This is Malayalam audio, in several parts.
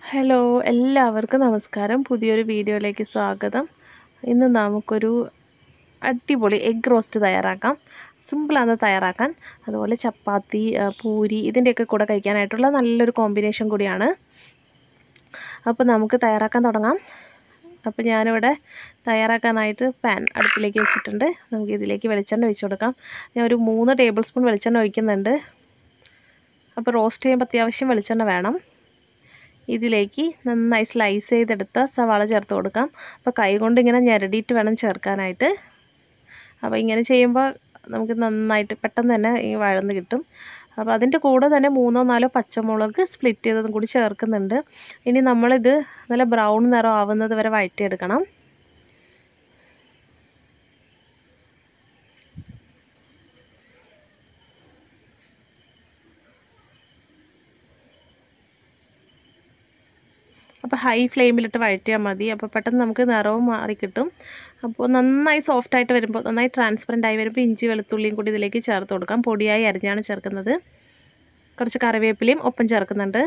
ഹലോ എല്ലാവർക്കും നമസ്കാരം പുതിയൊരു വീഡിയോയിലേക്ക് സ്വാഗതം ഇന്ന് നമുക്കൊരു അടിപൊളി എഗ് റോസ്റ്റ് തയ്യാറാക്കാം സിമ്പിളാണ് തയ്യാറാക്കാൻ അതുപോലെ ചപ്പാത്തി ആ, പൂരി ഇതിൻ്റെയൊക്കെ കൂടെ കഴിക്കാനായിട്ടുള്ള നല്ലൊരു കോമ്പിനേഷൻ കൂടിയാണ് അപ്പോൾ നമുക്ക് തയ്യാറാക്കാൻ തുടങ്ങാം അപ്പോൾ ഞാനിവിടെ തയ്യാറാക്കാനായിട്ട് പാൻ അടുപ്പിലേക്ക് വെച്ചിട്ടുണ്ട് നമുക്ക് ഇതിലേക്ക് വെളിച്ചെണ്ണ ഒഴിച്ച് കൊടുക്കാം ഞാൻ ഒരു മൂന്ന് ടേബിൾ സ്പൂൺ വെളിച്ചെണ്ണ ഒഴിക്കുന്നുണ്ട് അപ്പോൾ റോസ്റ്റ് ചെയ്യുമ്പോൾ അത്യാവശ്യം വെളിച്ചെണ്ണ വേണം ഇതിലേക്ക് നന്നായി സ്ലൈസ് ചെയ്തെടുത്ത സവാള ചേർത്ത് കൊടുക്കാം അപ്പോൾ കൈ കൊണ്ട് ഇങ്ങനെ ഞെരടിയിട്ട് വേണം ചേർക്കാനായിട്ട് അപ്പോൾ ഇങ്ങനെ ചെയ്യുമ്പോൾ നമുക്ക് നന്നായിട്ട് പെട്ടെന്ന് തന്നെ ഈ വഴന്ന് കിട്ടും അപ്പോൾ അതിൻ്റെ കൂടെ തന്നെ മൂന്നോ നാലോ പച്ചമുളക് സ്പ്ലിറ്റ് ചെയ്തതും കൂടി ചേർക്കുന്നുണ്ട് ഇനി നമ്മളിത് നല്ല ബ്രൗൺ നിറം ആവുന്നത് വരെ വഴറ്റിയെടുക്കണം അപ്പോൾ ഹൈ ഫ്ലെയിമിലിട്ട് വഴറ്റിയാൽ മതി അപ്പോൾ പെട്ടെന്ന് നമുക്ക് നിറവും മാറി കിട്ടും അപ്പോൾ നന്നായി സോഫ്റ്റ് ആയിട്ട് വരുമ്പോൾ നന്നായി ട്രാൻസ്പെറൻ്റ് ആയി വരുമ്പോൾ ഇഞ്ചി വെളുത്തുള്ളിയും കൂടി ഇതിലേക്ക് ചേർത്ത് കൊടുക്കാം പൊടിയായി അരിഞ്ഞാണ് ചേർക്കുന്നത് കുറച്ച് കറിവേപ്പിലയും ഒപ്പം ചേർക്കുന്നുണ്ട്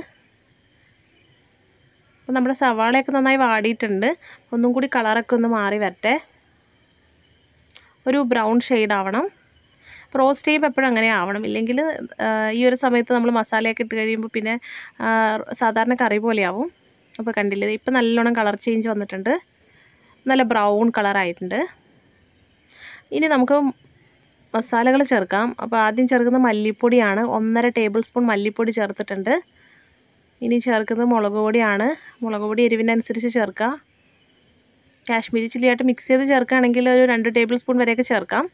അപ്പോൾ നമ്മുടെ സവാളയൊക്കെ നന്നായി വാടിയിട്ടുണ്ട് ഒന്നും കൂടി കളറൊക്കെ ഒന്ന് മാറി വരട്ടെ ഒരു ബ്രൗൺ ഷെയ്ഡ് ആവണം റോസ്റ്റ് ചെയ്യുമ്പോൾ എപ്പോഴും അങ്ങനെ ആവണം ഇല്ലെങ്കിൽ ഈ ഒരു സമയത്ത് നമ്മൾ മസാലയൊക്കെ ഇട്ട് കഴിയുമ്പോൾ പിന്നെ സാധാരണ കറി പോലെയാവും അപ്പോൾ കണ്ടില്ലേ ഇപ്പം നല്ലോണം കളർ ചേഞ്ച് വന്നിട്ടുണ്ട് നല്ല ബ്രൗൺ കളറായിട്ടുണ്ട് ഇനി നമുക്ക് മസാലകൾ ചേർക്കാം അപ്പോൾ ആദ്യം ചേർക്കുന്ന മല്ലിപ്പൊടിയാണ് ഒന്നര ടേബിൾ സ്പൂൺ മല്ലിപ്പൊടി ചേർത്തിട്ടുണ്ട് ഇനി ചേർക്കുന്നത് മുളക് പൊടിയാണ് മുളക് പൊടി എരിവിനനുസരിച്ച് ചേർക്കുക കാശ്മീരി ചില്ലിയായിട്ട് മിക്സ് ചെയ്ത് ചേർക്കുകയാണെങ്കിൽ ഒരു രണ്ട് ടേബിൾ സ്പൂൺ വരെയൊക്കെ ചേർക്കാം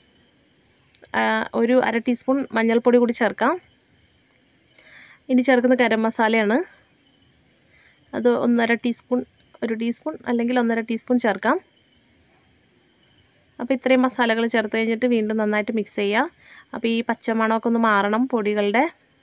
ഒരു അര ടീസ്പൂൺ മഞ്ഞൾപ്പൊടി കൂടി ചേർക്കാം ഇനി ചേർക്കുന്ന ഗരം മസാലയാണ് അത് ഒന്നര ടീസ്പൂൺ ഒരു ടീസ്പൂൺ അല്ലെങ്കിൽ ഒന്നര ടീസ്പൂൺ ചേർക്കാം അപ്പോൾ ഇത്രയും മസാലകൾ ചേർത്ത് കഴിഞ്ഞിട്ട് വീണ്ടും നന്നായിട്ട് മിക്സ് ചെയ്യുക അപ്പോൾ ഈ പച്ചമണമൊക്കെ ഒന്ന് മാറണം പൊടികളുടെ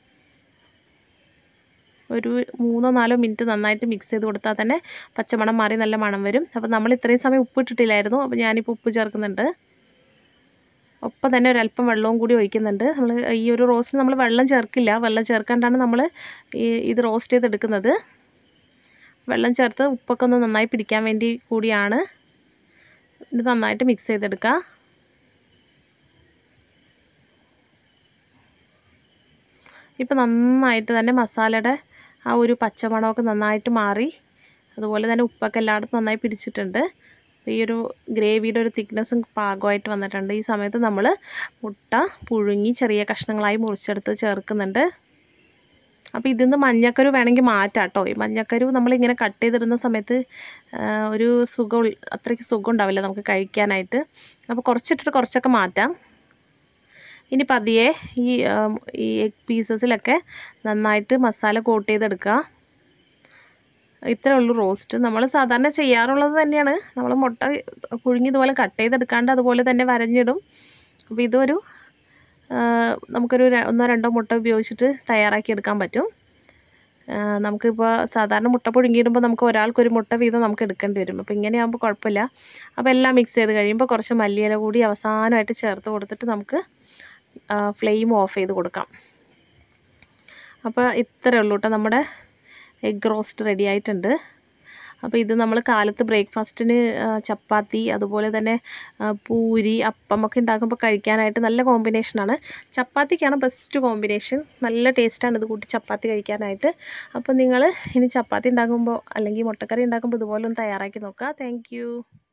ഒരു മൂന്നോ നാലോ മിനിറ്റ് നന്നായിട്ട് മിക്സ് ചെയ്ത് കൊടുത്താൽ തന്നെ പച്ചമണം മാറി നല്ല മണം വരും അപ്പോൾ നമ്മൾ ഇത്രയും സമയം ഉപ്പ് ഇട്ടിട്ടില്ലായിരുന്നു അപ്പോൾ ഞാനിപ്പോൾ ഉപ്പ് ചേർക്കുന്നുണ്ട് ഒപ്പം തന്നെ ഒരല്പം വെള്ളവും കൂടി ഒഴിക്കുന്നുണ്ട് നമ്മൾ ഈ ഒരു റോസ്റ്റിന് നമ്മൾ വെള്ളം ചേർക്കില്ല വെള്ളം ചേർക്കാണ്ടാണ് നമ്മൾ ഈ ഇത് റോസ്റ്റ് ചെയ്തെടുക്കുന്നത് വെള്ളം ചേർത്ത് ഉപ്പൊക്കെ ഒന്ന് നന്നായി പിടിക്കാൻ വേണ്ടി കൂടിയാണ് ഇത് നന്നായിട്ട് മിക്സ് ചെയ്തെടുക്കുക ഇപ്പം നന്നായിട്ട് തന്നെ മസാലയുടെ ആ ഒരു പച്ചമണമൊക്കെ നന്നായിട്ട് മാറി അതുപോലെ തന്നെ ഉപ്പൊക്കെ എല്ലായിടത്തും നന്നായി പിടിച്ചിട്ടുണ്ട് ഈ ഒരു ഗ്രേവിയുടെ ഒരു തിക്നെസ്സും പാകമായിട്ട് വന്നിട്ടുണ്ട് ഈ സമയത്ത് നമ്മൾ മുട്ട പുഴുങ്ങി ചെറിയ കഷ്ണങ്ങളായി മുറിച്ചെടുത്ത് ചേർക്കുന്നുണ്ട് അപ്പോൾ ഇതിൽ നിന്ന് മഞ്ഞക്കരു വേണമെങ്കിൽ മാറ്റാം കേട്ടോ ഈ മഞ്ഞക്കരു നമ്മളിങ്ങനെ കട്ട് ചെയ്തിടുന്ന സമയത്ത് ഒരു സുഖം അത്രയ്ക്ക് സുഖം ഉണ്ടാവില്ല നമുക്ക് കഴിക്കാനായിട്ട് അപ്പോൾ കുറച്ചിട്ടിട്ട് കുറച്ചൊക്കെ മാറ്റാം ഇനി പതിയെ ഈ ഈ എഗ് പീസസിലൊക്കെ നന്നായിട്ട് മസാല കോട്ട് ചെയ്തെടുക്കുക ഇത്രേ ഉള്ളൂ റോസ്റ്റ് നമ്മൾ സാധാരണ ചെയ്യാറുള്ളത് തന്നെയാണ് നമ്മൾ മുട്ട പുഴുങ്ങി ഇതുപോലെ കട്ട് ചെയ്തെടുക്കാണ്ട് അതുപോലെ തന്നെ വരഞ്ഞിടും അപ്പോൾ ഇതൊരു നമുക്കൊരു ഒന്നോ രണ്ടോ മുട്ട ഉപയോഗിച്ചിട്ട് തയ്യാറാക്കി എടുക്കാൻ പറ്റും നമുക്കിപ്പോൾ സാധാരണ മുട്ട പുഴുങ്ങിയിടുമ്പോൾ നമുക്ക് ഒരാൾക്കൊരു മുട്ട വീതം നമുക്ക് എടുക്കേണ്ടി വരും അപ്പോൾ ഇങ്ങനെയാകുമ്പോൾ കുഴപ്പമില്ല അപ്പോൾ എല്ലാം മിക്സ് ചെയ്ത് കഴിയുമ്പോൾ കുറച്ച് മല്ലിയില കൂടി അവസാനമായിട്ട് ചേർത്ത് കൊടുത്തിട്ട് നമുക്ക് ഫ്ലെയിം ഓഫ് ചെയ്ത് കൊടുക്കാം അപ്പോൾ ഇത്രയേ ഉള്ളൂ കേട്ടോ നമ്മുടെ എഗ് റോസ്റ്റ് റെഡി ആയിട്ടുണ്ട് അപ്പോൾ ഇത് നമ്മൾ കാലത്ത് ബ്രേക്ക്ഫാസ്റ്റിന് ചപ്പാത്തി അതുപോലെ തന്നെ പൂരി അപ്പം ഒക്കെ ഉണ്ടാക്കുമ്പോൾ കഴിക്കാനായിട്ട് നല്ല കോമ്പിനേഷനാണ് ചപ്പാത്തിക്കാണ് ബെസ്റ്റ് കോമ്പിനേഷൻ നല്ല ടേസ്റ്റാണ് ഇത് കൂട്ടി ചപ്പാത്തി കഴിക്കാനായിട്ട് അപ്പോൾ നിങ്ങൾ ഇനി ചപ്പാത്തി ഉണ്ടാക്കുമ്പോൾ അല്ലെങ്കിൽ മുട്ടക്കറി ഉണ്ടാക്കുമ്പോൾ ഇതുപോലെ ഒന്ന് തയ്യാറാക്കി നോക്കുക താങ്ക്